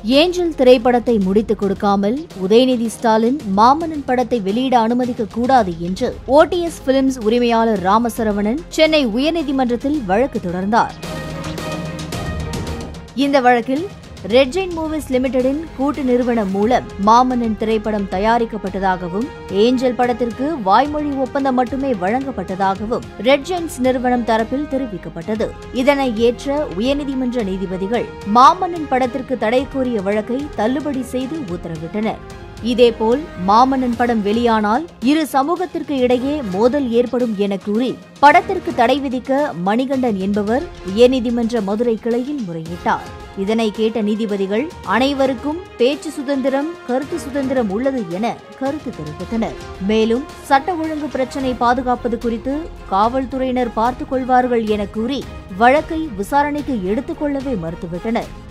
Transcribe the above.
angel திரைப்படத்தை முடித்துக் கொடுக்காமல் உதயநிதி ஸ்டாலின் மாமன்னன் படத்தை வெளியிட அனுமதிக்க கூடாது என்று ஓடிஎஸ் பிலிம்ஸ் உரிமையாளர் ராமசரவணன் சென்னை உயர்நீதிமன்றத்தில் வழக்கு தொடர்ந்தார் இந்த வழக்கில் ரெட் ஜெயின் மூவிஸ் லிமிடெடின் கூட்டு நிறுவனம் மூலம் மாமன்னன் திரைப்படம் தயாரிக்கப்பட்டதாகவும் ஏஞ்சல் படத்திற்கு வாய்மொழி ஒப்பந்தம் மட்டுமே வழங்கப்பட்டதாகவும் ரெட் ஜெயின்ஸ் நிறுவனம் தரப்பில் தெரிவிக்கப்பட்டது இதனை ஏற்ற உயர்நீதிமன்ற நீதிபதிகள் மாமன்னன் படத்திற்கு தடை கோரிய வழக்கை தள்ளுபடி செய்து உத்தரவிட்டனர் இதேபோல் மாமன்னன் படம் வெளியானால் இரு சமூகத்திற்கு இடையே மோதல் ஏற்படும் என கூறி படத்திற்கு தடை விதிக்க மணிகண்டன் என்பவர் உயர்நீதிமன்ற மதுரை கிளையில் முறையிட்டார் இதனை கேட்ட நீதிபதிகள் அனைவருக்கும் பேச்சு சுதந்திரம் கருத்து சுதந்திரம் உள்ளது என கருத்து தெரிவித்தனர் மேலும் சட்ட ஒழுங்கு பிரச்சினை பாதுகாப்பது குறித்து காவல்துறையினர் பார்த்துக் கொள்வார்கள் என கூறி வழக்கை விசாரணைக்கு எடுத்துக் கொள்ளவே மறுத்துவிட்டனர்